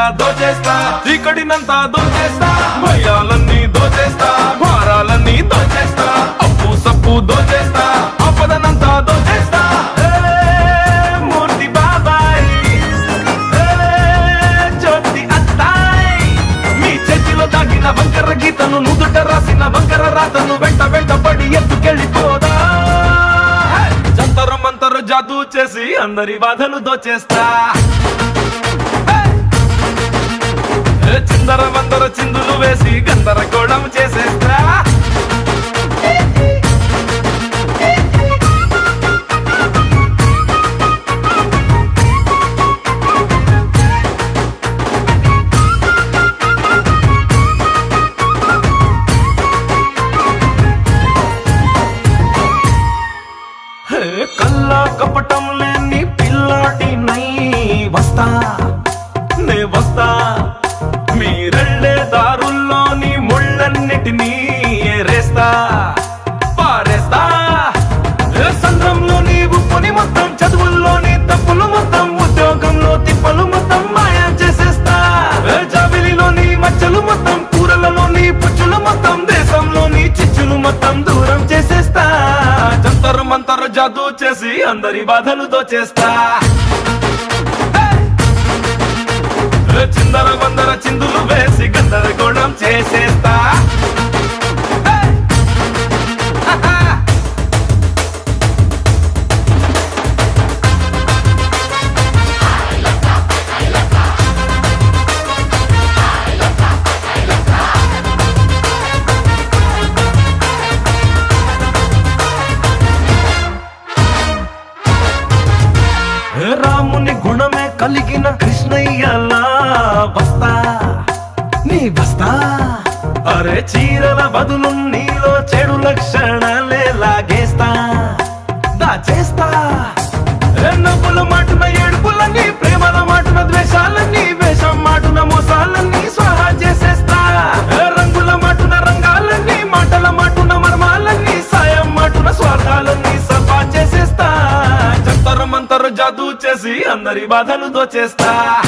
దోచేస్తా దోచేస్తా చీకటినంతా దోచేస్తా భయాలన్నీ దోచేస్తా భారాలన్నీ దోచేస్తా అప్పు సప్పు దోచేస్తా ఆపదనంతా దోచేస్తా ఏ, మూర్తి బాబాయ్ ఏ, జ్యోతి అత్తాయ్ మీ చేతిలో దాగిన వంకర గీతను నుదుట రాసిన వంకర రాతను వెంట వెంట పడి ఎత్తుకెళ్ళిపోదా జంతర మంతర జాదూ చేసి అందరి బాధలు దోచేస్తా ఏ చిందర వందర చిందులు వేసి గందరగోళం చేసేస్తా హే, కల్లా కపటం లేని పిల్లాటి నై వస్తా నే వస్తా మీరెళ్ళే దారుల్లోని ముళ్ళన్నిటినీ ఏరేస్తా పారేస్తా ఏ సంద్రంలోని ఉప్పుని మొత్తం చదువుల్లోని తప్పులు మొత్తం ఉద్యోగంలో తిప్పలు మొత్తం మాయా చేసేస్తా ఏ జాబిలిలోని మచ్చలు మొత్తం కూరలలోని పుచ్చులు మొత్తం దేశంలోని చిచ్చులు మొత్తం దూరం చేసేస్తా జంతరు మంతరు జాదూ చేసి అందరి బాధలు దోచేస్తా ఏ చిందర వందర చిందులు వేసి గందరగోళం చేసేస్తా హే! హహా! ఏ రాముని గుణమే కలిగిన కృష్ణయ్యలా వస్తా నీ వస్తా అరే చీరల బదులు నీలో చెడు లక్షణాలే లాగేస్తా దాచేస్తా ఏ నవ్వుల మాటున ఏడుపులన్నీ ప్రేమల మాటున ద్వేషాలన్నీ వేషం మాటున మోసాలన్నీ స్వాహా చేసేస్తా ఏ రంగుల మాటున రంగాలన్నీ మాటల మాటున మర్మాలన్నీ సాయం మాటున స్వార్థాలన్నీ సఫా చేసేస్తా జంతర మంతర జాదూ చేసి అందరి బాధలు దోచేస్తా